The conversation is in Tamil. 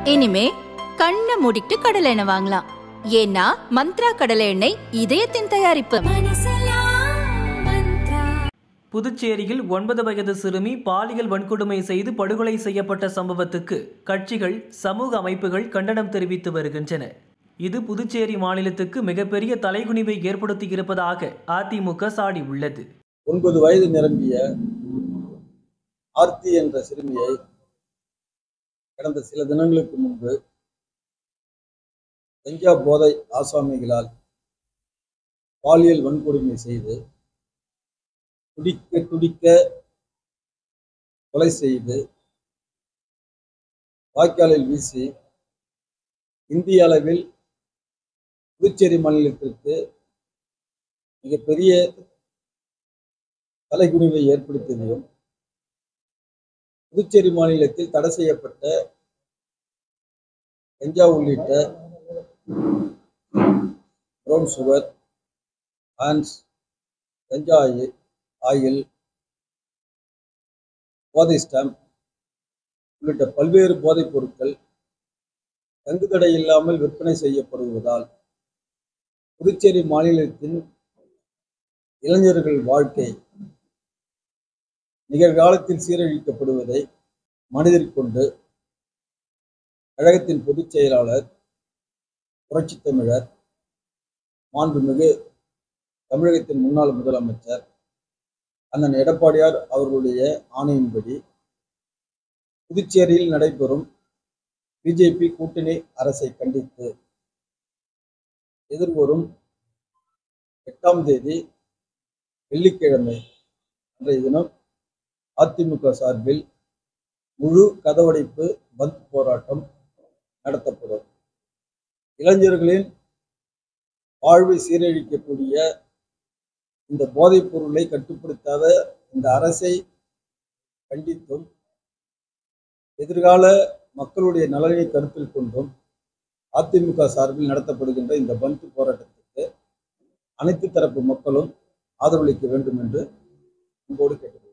இனிமே கண்ணை மூடிட்டு கடலை எண்ணெய் வாங்கலாம் ஏன்னா மந்த்ரா கடலை எண்ணெய் இதயத்தின் தயாரிப்பு புதுச்சேரியில் ஒன்பது வயது சிறுமி பாலியல் வன்கொடுமை செய்து படுகொலை செய்யப்பட்ட சம்பவத்துக்கு கட்சிகள் சமூக அமைப்புகள் கண்டனம் தெரிவித்து வருகின்றன இது புதுச்சேரி மாநிலத்துக்கு மிகப்பெரிய தலைகுனிவை ஏற்படுத்தி இருப்பதாக அதிமுக சாடியுள்ளது ஒன்பது வயது நிரம்பிய ஆர்த்தி என்ற சிறுமியை கடந்த சில தினங்களுக்கு முன்பு கஞ்சா போதை ஆசாமிகளால் பாலியல் வன்கொடுமை செய்து துடிக்க துடிக்க கொலை செய்து வாய்க்காலில் வீசி இந்திய அளவில் புதுச்சேரி மாநிலத்திற்கு மிகப்பெரிய தலைகுனிவை ஏற்படுத்தியதையும் புதுச்சேரி மாநிலத்தில் தடை செய்யப்பட்ட கஞ்சா உள்ளிட்ட brown sugar Hans ganja oil oil போதை ஸ்டாம்ப் உள்ளிட்ட பல்வேறு போதைப் பொருட்கள் தங்குதடை இல்லாமல் விற்பனை செய்யப்படுவதால் புதுச்சேரி மாநிலத்தின் இளைஞர்கள் வாழ்க்கை நிகழ்காலத்தில் சீரழிக்கப்படுவதை மனதில் கொண்டு கழகத்தின் பொதுச் செயலாளர் புரட்சித் தமிழர் மாண்புமிகு தமிழகத்தின் முன்னாள் முதலமைச்சர் அண்ணன் எடப்பாடியார் அவர்களுடைய ஆணையின்படி புதுச்சேரியில் நடைபெறும் பிஜேபி கூட்டணி அரசை கண்டித்து எதிர்வரும் எட்டாம் தேதி வெள்ளிக்கிழமை அன்றைய தினம் அதிமுக சார்பில் முழு கதவடைப்பு பந்த் போராட்டம் நடத்தப்படும் இளைஞர்களின் வாழ்வை சீரழிக்கக்கூடிய இந்த போதைப் பொருளை கட்டுப்படுத்தாத இந்த அரசை கண்டித்தும் எதிர்கால மக்களுடைய நலனை கருத்தில் கொண்டும் அதிமுக சார்பில் நடத்தப்படுகின்ற இந்த பந்த் போராட்டத்திற்கு அனைத்து தரப்பு மக்களும் ஆதரவளிக்க வேண்டும் என்று அன்போடு கேட்டுக்கொள்கிறேன்